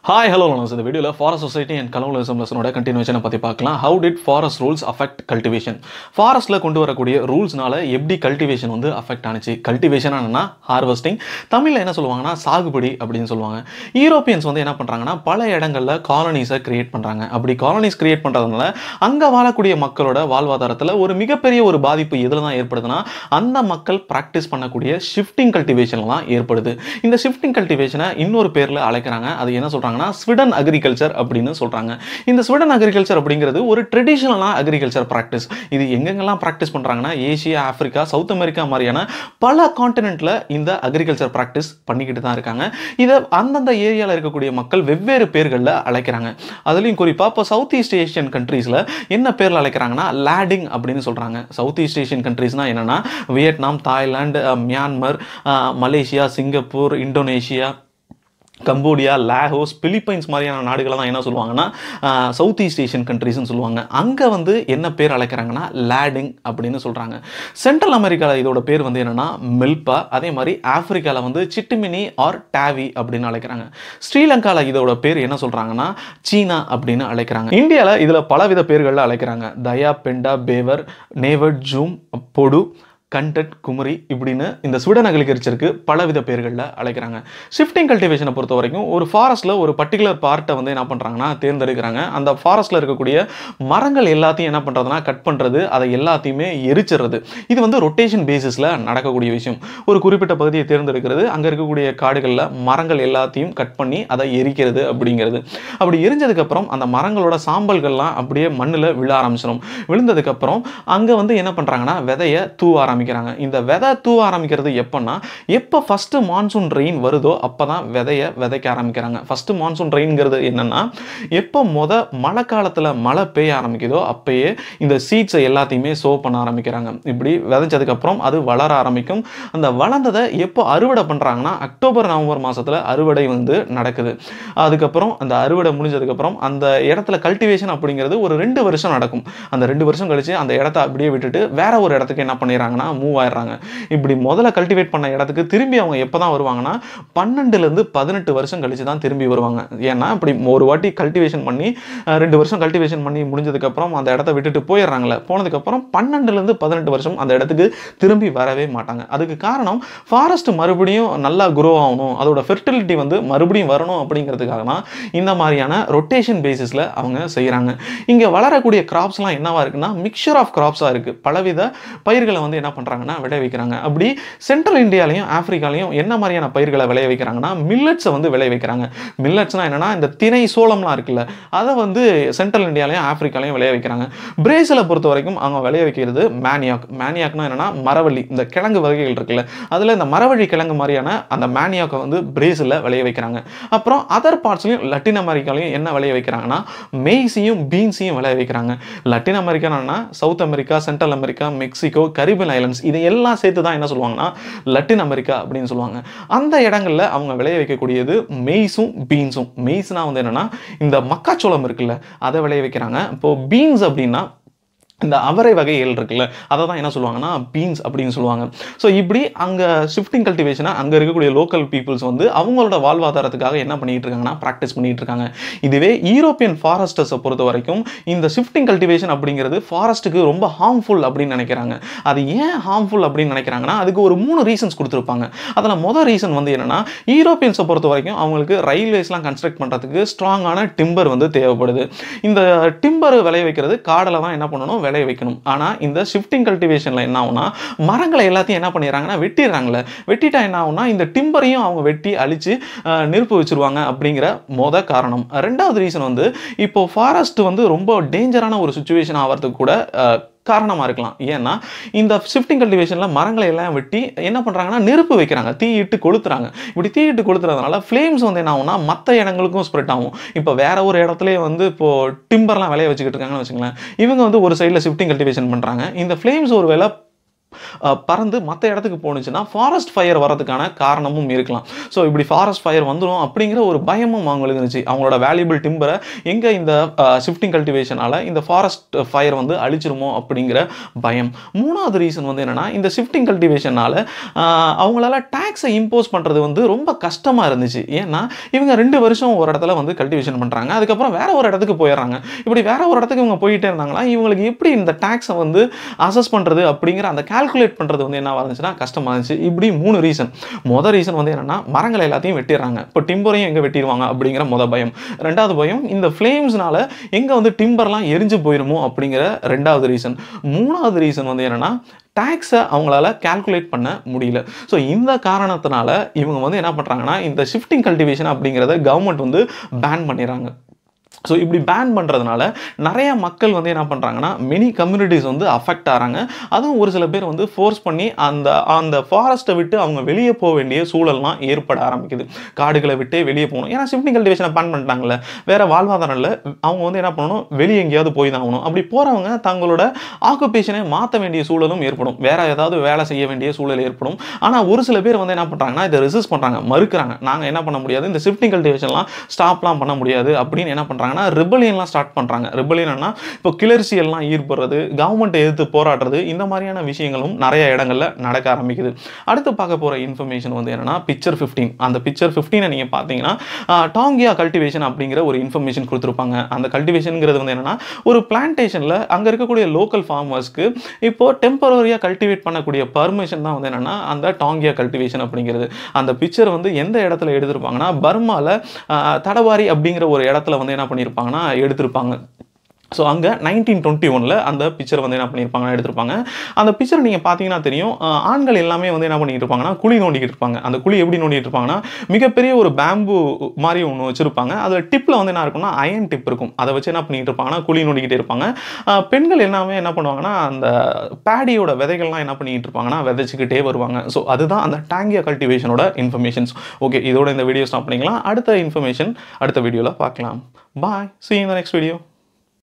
hi hello நான் இந்த வீடியோவில் ஃபாரஸ்ட் சொசைட்டி அண்ட் கலோலிசம் லெசனோட கண்டினியூஷனை பற்றி பார்க்கலாம் how did forest rules affect cultivation ஃபாரஸ்ட்டில் கொண்டு வரக்கூடிய ரூல்ஸ்னால எப்படி கல்டிவேஷன் வந்து அஃபெக்ட் ஆனிச்சு கல்டிவேஷன் என்னன்னா ஹார்வெஸ்டிங் தமிழில் என்ன சொல்லுவாங்கன்னா சாகுபடி அப்படின்னு சொல்லுவாங்க யூரோப்பியன்ஸ் வந்து என்ன பண்ணுறாங்கன்னா பல இடங்களில் காலனிஸை கிரியேட் பண்ணுறாங்க அப்படி காலனிஸ் கிரியேட் பண்ணுறதுனால அங்கே வாழக்கூடிய மக்களோட வாழ்வாதாரத்தில் ஒரு மிகப்பெரிய ஒரு பாதிப்பு எதில் தான் ஏற்படுதுன்னா அந்த மக்கள் ப்ராக்டிஸ் பண்ணக்கூடிய ஷிஃப்டிங் கல்டிவேஷன் தான் ஏற்படுது இந்த ஷிஃப்டிங் கல்டிவேஷனை இன்னொரு பேரில் அழைக்கிறாங்க அது என்ன சொல்கிறாங்கன்னா ஸ்வீடன் அக்ரிகல்ச்சர் அப்படின்னு சொல்கிறாங்க இந்த ஸ்வீடன் அக்ரிகல்ச்சர் அப்படிங்கிறது ஒரு ட்ரெடிஷ்னலான அக்ரிகல்ச்சர் ப்ராக்டிஸ் இது எங்கெங்கெல்லாம் ப்ராக்டிஸ் பண்ணுறாங்கன்னா ஏசியா ஆஃப்ரிக்கா சவுத் அமெரிக்கா மாதிரியான பல காண்டினென்ட்டில் இந்த அக்ரிகல்ச்சர் ப்ராக்டிஸ் பண்ணிக்கிட்டு தான் இருக்காங்க இதை அந்தந்த ஏரியாவில் இருக்கக்கூடிய மக்கள் வெவ்வேறு பேர்களில் அழைக்கிறாங்க அதுலேயும் குறிப்பாக இப்போ சவுத் ஈஸ்ட் ஏஷியன் கண்ட்ரீஸில் என்ன பேரில் அழைக்கிறாங்கன்னா லேடிங் அப்படின்னு சொல்கிறாங்க சவுத் ஈஸ்ட் ஏஷியன் கண்ட்ரீஸ்னால் என்னென்னா வியட்நாம் தாய்லாந்து அஹ், மியான்மர் அஹ், Malaysia Singapore Indonesia Cambodia Laos Philippines மாதிரியான நாடுகளை தான் என்ன சொல்லுவாங்கன்னா சவுத் ஈஸ்ட் ஏஷியன் கண்ட்ரீஸ்னு சொல்லுவாங்க அங்கே வந்து என்ன பேர் அழைக்கிறாங்கன்னா லேடிங் அப்படின்னு சொல்கிறாங்க சென்ட்ரல் அமெரிக்காவில் இதோட பேர் வந்து என்னென்னா மில்பா அதே மாதிரி ஆப்பிரிக்காவில் வந்து சிட்டுமினி ஆர் டாவி அப்படின்னு அழைக்கிறாங்க ஸ்ரீலங்காவில் இதோட பேர் என்ன சொல்கிறாங்கன்னா சீனா அப்படின்னு அழைக்கிறாங்க இந்தியாவில் இதில் பலவித பேர்களில் அழைக்கிறாங்க தயா பெண்டா பேவர் நேவட் ஜூம் பொடு கண்டட் குமரி இப்படின்னு இந்த ஸ்வீடன் அக்ரிகல்ச்சருக்கு பலவித பேர்களில் அழைக்கிறாங்க ஷிஃப்டிங் கல்டிவேஷனை பொறுத்த வரைக்கும் ஒரு ஃபாரஸ்ட்டில் ஒரு பர்டிகுலர் பார்ட்டை வந்து என்ன பண்ணுறாங்கன்னா தேர்ந்தெடுக்கிறாங்க அந்த ஃபாரஸ்ட்டில் இருக்கக்கூடிய மரங்கள் எல்லாத்தையும் என்ன பண்ணுறதுனா கட் பண்ணுறது அதை எல்லாத்தையுமே எரிச்சிடுறது இது வந்து ரொட்டேஷன் பேசிஸில் நடக்கக்கூடிய விஷயம் ஒரு குறிப்பிட்ட பகுதியை தேர்ந்தெடுக்கிறது அங்கே இருக்கக்கூடிய காடுகளில் மரங்கள் எல்லாத்தையும் கட் பண்ணி அதை எரிக்கிறது அப்படிங்கிறது அப்படி எரிஞ்சதுக்கப்புறம் அந்த மரங்களோட சாம்பல்கள்லாம் அப்படியே மண்ணில் விழ ஆரம்பிச்சிடும் விழுந்ததுக்கப்புறம் அங்கே வந்து என்ன பண்ணுறாங்கன்னா விதையை தூவ ஆரம்பிக்கிறாங்க இந்த விதை தூவ ஆரம்பிக்கிறது எப்போன்னா எப்போ ஃபஸ்ட்டு மான்சூன் ரெயின் வருதோ அப்போ தான் விதையை விதைக்க ஆரம்பிக்கிறாங்க ஃபஸ்ட்டு மான்சூன் ரெயின்ங்கிறது என்னென்னா எப்போ மொத மழை காலத்தில் மழை பெய்ய ஆரம்பிக்குதோ அப்பயே இந்த சீட்ஸை எல்லாத்தையுமே சோ பண்ண ஆரம்பிக்கிறாங்க இப்படி விதைச்சதுக்கப்புறம் அது வளர ஆரம்பிக்கும் அந்த வளர்ந்ததை எப்போ அறுவடை பண்ணுறாங்கன்னா அக்டோபர் நவம்பர் மாதத்தில் அறுவடை வந்து நடக்குது அதுக்கப்புறம் அந்த அறுவடை முடிஞ்சதுக்கப்புறம் அந்த இடத்துல கல்டிவேஷன் அப்படிங்கிறது ஒரு ரெண்டு வருஷம் நடக்கும் அந்த ரெண்டு வருஷம் கழிச்சு அந்த இடத்த அப்படியே விட்டுட்டு வேற ஒரு இடத்துக்கு என்ன பண்ணிடுறாங்கன்னா மூவ் ஆயிடுறாங்க இப்படி முதல்ல கல்டிவேட் பண்ண இடத்துக்கு திரும்பி அவங்க எப்போ தான் வருவாங்கன்னா பன்னெண்டுலேருந்து பதினெட்டு வருஷம் கழிச்சு தான் திரும்பி வருவாங்க ஏன்னா இப்படி ஒரு வாட்டி கல்டிவேஷன் பண்ணி அஹ், ரெண்டு வருஷம் கல்டிவேஷன் பண்ணி முடிஞ்சதுக்கப்புறம் அந்த இடத்த விட்டுட்டு போயிடுறாங்களே போனதுக்கப்புறம் பன்னெண்டுலேருந்து பதினெட்டு வருஷம் அந்த இடத்துக்கு திரும்பி வரவே மாட்டாங்க அதுக்கு காரணம் ஃபாரஸ்ட் மறுபடியும் நல்லா குரோ ஆகணும் அதோட ஃபெர்டிலிட்டி வந்து மறுபடியும் வரணும் அப்படிங்கிறதுக்காக தான் இந்த மாதிரியான ரொட்டேஷன் பேசிஸில் அவங்க செய்கிறாங்க இங்கே வளரக்கூடிய கிராப்ஸ்லாம் என்னவா இருக்குன்னா மிக்சர் ஆஃப் கிராப்ஸாக இருக்குது பலவித பயிர்களை வந்து என்ன பண்ணுறாங்கன்னா விளைவிக்கிறாங்க அப்படி சென்ட்ரல் இந்தியாலையும் ஆப்பிரிக்காலையும் என்ன மாதிரியான பயிர்களை விளைய வைக்கிறாங்கன்னா மில்லட்ஸை வந்து விளைய வைக்கிறாங்க மில்லட்ஸ்னால் என்னன்னா இந்த திணை சோளம்லாம் இருக்குல்ல அதை வந்து சென்ட்ரல் இந்தியாலையும் ஆப்பிரிக்காலையும் விளைய வைக்கிறாங்க பிரேசிலை பொறுத்த வரைக்கும் அவங்க விளைய வைக்கிறது மேனியாக் மேனியாக்னா என்னன்னா மரவள்ளி இந்த கிழங்கு வகைகள் இருக்குல்ல அதில் இந்த மரவள்ளி கிழங்கு மாதிரியான அந்த மேனியாக்கை வந்து பிரேசிலில் விளைய வைக்கிறாங்க அப்புறம் அதர் பார்ட்ஸ்லையும் லட்டின் அமெரிக்காலையும் என்ன விளைய வைக்கிறாங்கன்னா மெய்ஸையும் பீன்ஸையும் விளைய வைக்கிறாங்க லட்டின் அமெரிக்கானா South America Central America Mexico Caribbean islands இது எல்லாம் சேர்த்து தான் என்ன சொல்லுவாங்கன்னா லட்டின் அமெரிக்கா அப்படின்னு சொல்லுவாங்க அந்த இடங்கள்ல அவங்க விளைய வைக்கக்கூடியது மெய்ஸும் பீன்ஸும் மெய்ஸ்னா வந்து என்னன்னா இந்த மக்காச்சோளம் இருக்குல்ல அதை விளைய வைக்கிறாங்க இப்போ பீன்ஸ் அப்படின்னா இந்த அவரை வகைகள் இருக்குல்ல அதை தான் என்ன சொல்லுவாங்கன்னா பீன்ஸ் அப்படின்னு சொல்லுவாங்க ஸோ இப்படி அங்கே ஷிஃப்டிங் கல்டிவேஷனை அங்கே இருக்கக்கூடிய லோக்கல் பீப்புள்ஸ் வந்து அவங்களோட வாழ்வாதாரத்துக்காக என்ன பண்ணிட்டு இருக்காங்கன்னா ப்ராக்டிஸ் பண்ணிட்டு இருக்காங்க இதுவே யூரோப்பியன் ஃபாரஸ்டர்ஸை பொறுத்த வரைக்கும் இந்த ஷிஃப்டிங் கல்டிவேஷன் அப்படிங்கிறது ஃபாரஸ்ட்டுக்கு ரொம்ப ஹார்ம்ஃபுல் அப்படின்னு நினைக்கிறாங்க அது ஏன் ஹார்ம்ஃபுல் அப்படின்னு நினைக்கிறாங்கன்னா அதுக்கு ஒரு மூணு ரீசன்ஸ் கொடுத்துருப்பாங்க அதில் மொதல் ரீசன் வந்து என்னன்னா யூரோப்பியன்ஸை பொறுத்த வரைக்கும் அவங்களுக்கு ரயில்வேஸ்லாம் கன்ஸ்ட்ரக்ட் பண்ணுறதுக்கு ஸ்ட்ராங்கான டிம்பர் வந்து தேவைப்படுது இந்த டிம்பர் விளைய வைக்கிறது காடில் தான் என்ன பண்ணணும் விளைய வைக்கணும் ஆனால் இந்த ஷிஃப்டிங் கல்டிவேஷனில் என்ன ஆகும்னா மரங்களை எல்லாத்தையும் என்ன பண்ணிடுறாங்கன்னா வெட்டிடுறாங்களே வெட்டிட்டா என்ன ஆகும்னா இந்த டிம்பரையும் அவங்க வெட்டி அழிச்சு அஹ், நெருப்பு வச்சிருவாங்க அப்படிங்கிற மொத காரணம் ரெண்டாவது ரீசன் வந்து இப்போ ஃபாரஸ்ட் வந்து ரொம்ப டேஞ்சரான ஒரு சுச்சுவேஷன் ஆகிறதுக்கு கூட அஹ், காரணமாக இருக்கலாம் ஏன்னா இந்த ஷிஃப்டிங் கல்டிவேஷனில் மரங்களை எல்லாம் வெட்டி என்ன பண்ணுறாங்கன்னா நெருப்பு வைக்கிறாங்க தீயிட்டு கொளுத்துறாங்க இப்படி தீயிட்டு கொளுத்துறதுனால ஃப்ளேம்ஸ் வந்து என்ன ஆகும்னா மற்ற இடங்களுக்கும் ஸ்ப்ரெட் ஆகும் இப்போ வேற ஒரு இடத்துலயே வந்து இப்போ டிம்பர்லாம் விளைய வச்சுக்கிட்டு இருக்காங்கன்னு வச்சுங்களேன் இவங்க வந்து ஒரு சைடில் ஷிஃப்டிங் கல்டிவேஷன் பண்ணுறாங்க இந்த ஃப்ளேம்ஸ் ஒரு வேளை அஹ், பறந்து மற்ற இடத்துக்கு போணுச்சுன்னா ஃபாரஸ்ட் ஃபயர் வரதுக்கான காரணமும் இருக்கலாம் ஸோ இப்படி ஃபாரஸ்ட் ஃபயர் வந்துடும் அப்படிங்கிற ஒரு பயமும் அவங்களுக்கு இருந்துச்சு அவங்களோட வேல்யூபிள் டிம்பரை எங்கே இந்த ஷிஃப்டிங் கல்டிவேஷனால் இந்த ஃபாரஸ்ட் ஃபயர் வந்து அழிச்சிருமோ அப்படிங்கிற பயம் மூணாவது ரீசன் வந்து என்னென்னா இந்த ஷிஃப்டிங் கல்டிவேஷனால் அவங்களால டேக்ஸை இம்போஸ் பண்ணுறது வந்து ரொம்ப கஷ்டமாக இருந்துச்சு ஏன்னா இவங்க ரெண்டு வருஷம் ஒரு இடத்துல வந்து கல்டிவேஷன் பண்ணுறாங்க அதுக்கப்புறம் வேற ஒரு இடத்துக்கு போயிடுறாங்க இப்படி வேற ஒரு இடத்துக்கு இவங்க போயிட்டே இருந்தாங்களா இவங்களுக்கு எப்படி இந்த டேக்ஸை வந்து அசஸ் பண்ணுறது அப்படிங்கிற அந்த கால்குலேட் பண்ணுறது வந்து என்ன இருந்துச்சுன்னா கஷ்டமாக இருந்துச்சு இப்படி மூணு ரீசன் மொதல் ரீசன் வந்து என்னன்னா மரங்களை எல்லாத்தையும் வெட்டிடுறாங்க இப்போ டிம்பரையும் எங்கே வெட்டிடுவாங்க அப்படிங்கிற மொத பயம் ரெண்டாவது பயம் இந்த ஃப்ளேம்ஸ்னால எங்கே வந்து டிம்பர்லாம் எரிஞ்சு போயிருமோ அப்படிங்கிற ரெண்டாவது ரீசன் மூணாவது ரீசன் வந்து என்னன்னா டேக்ஸை அவங்களால கால்குலேட் பண்ண முடியல ஸோ இந்த காரணத்தினால இவங்க வந்து என்ன பண்ணுறாங்கன்னா இந்த ஷிஃப்டிங் கல்டிவேஷன் அப்படிங்கிறத கவர்மெண்ட் வந்து பேன் பண்ணிடுறாங்க ஸோ இப்படி பேன் பண்ணுறதுனால நிறைய மக்கள் வந்து என்ன பண்ணுறாங்கன்னா மெனி கம்யூனிட்டிஸ் வந்து அஃபெக்ட் ஆகிறாங்க அதுவும் ஒரு சில பேர் வந்து ஃபோர்ஸ் பண்ணி அந்த அந்த ஃபாரஸ்ட்டை விட்டு அவங்க வெளியே போக வேண்டிய சூழல்லாம் ஏற்பட ஆரம்பிக்குது காடுகளை விட்டே வெளியே போகணும் ஏன்னா ஷிஃப்டிங் கல்டிவேஷனை பேன் பண்ணிட்டாங்கல்ல வேற வாழ்வாதாரம் இல்லை அவங்க வந்து என்ன பண்ணணும் வெளியே எங்கேயாவது போய் தான் ஆகணும் அப்படி போகிறவங்க தங்களோட ஆக்குபேஷனை மாற்ற வேண்டிய சூழலும் ஏற்படும் வேற ஏதாவது வேலை செய்ய வேண்டிய சூழல் ஏற்படும் ஆனால் ஒரு சில பேர் வந்து என்ன பண்ணுறாங்கன்னா இதை ரெசிஸ்ட் பண்ணுறாங்க மறுக்கிறாங்க நாங்கள் என்ன பண்ண முடியாது இந்த ஷிஃப்டிங் கல்டிவேஷன்லாம் ஸ்டாப்லாம் பண்ண முடியாது அப்படின்னு என்ன பண்ணுறாங்கன்னா ரிபலியன்லாம் ஸ்டார்ட் பண்ணுறாங்க ரிபலியன்னா இப்போ கிளர்ச்சியெல்லாம் ஈடுபடுறது கவர்மெண்ட்டை எதிர்த்து போராடுறது இந்த மாதிரியான விஷயங்களும் நிறைய இடங்கள்ல நடக்க ஆரம்பிக்குது அடுத்து பார்க்க போகிற இன்ஃபர்மேஷன் வந்து என்னன்னா பிக்சர் ஃபிஃப்டீன் அந்த பிக்சர் ஃபிஃப்டீனை நீங்கள் பார்த்தீங்கன்னா டாங்கியா கல்டிவேஷன் அப்படிங்கிற ஒரு இன்ஃபர்மேஷன் கொடுத்துருப்பாங்க அந்த கல்டிவேஷனுங்கிறது வந்து என்னன்னா ஒரு பிளான்டேஷனில் அங்கே இருக்கக்கூடிய லோக்கல் ஃபார்மர்ஸ்க்கு இப்போ டெம்பரரியாக கல்டிவேட் பண்ணக்கூடிய பர்மிஷன் தான் வந்து என்னன்னா அந்த டாங்கியா கல்டிவேஷன் அப்படிங்கிறது அந்த பிக்சர் வந்து எந்த இடத்துல எடுத்திருப்பாங்கன்னா பர்மாவில் தடவாரி அப்படிங்கிற ஒரு இடத்துல வந்து என்ன பண்ணியிருப்பாங்கன்னா எடுத்திருப்பாங்க ஸோ அங்கே நைன்டீன் டுவெண்ட்டி ஒனில் அந்த பிக்சர் வந்து என்ன பண்ணியிருப்பாங்கன்னா எடுத்திருப்பாங்க அந்த பிக்சர் நீங்கள் பார்த்தீங்கன்னா தெரியும் அஹ், ஆண்கள் எல்லாமே வந்து என்ன பண்ணிட்டு இருப்பாங்கன்னா குழி நோண்டிக்கிட்டு இருப்பாங்க அந்த குழி எப்படி நோண்டிட்டு இருப்பாங்கன்னா மிகப்பெரிய ஒரு பேம்பு மாதிரி ஒன்று வச்சிருப்பாங்க அதில் டிப்பில் வந்து என்ன இருக்கும்னா அயன் டிப் இருக்கும் அதை வச்சு என்ன பண்ணிட்டு இருப்பாங்கன்னா குழி நோண்டிக்கிட்டே இருப்பாங்க அஹ், பெண்கள் எல்லாமே என்ன பண்ணுவாங்கன்னா அந்த பேடியோட விதைகள்லாம் என்ன பண்ணிட்டு இருப்பாங்கன்னா விதைச்சிக்கிட்டே வருவாங்க ஸோ அதுதான் அந்த டாங்கியா கல்டிவேஷனோட இன்ஃபர்மேஷன்ஸ் ஓகே இதோட இந்த வீடியோ ஸ்டாப் பண்ணிக்கலாம் அடுத்த இன்ஃபர்மேஷன் அடுத்த வீடியோவில் பார்க்கலாம் பாய் see you in the next video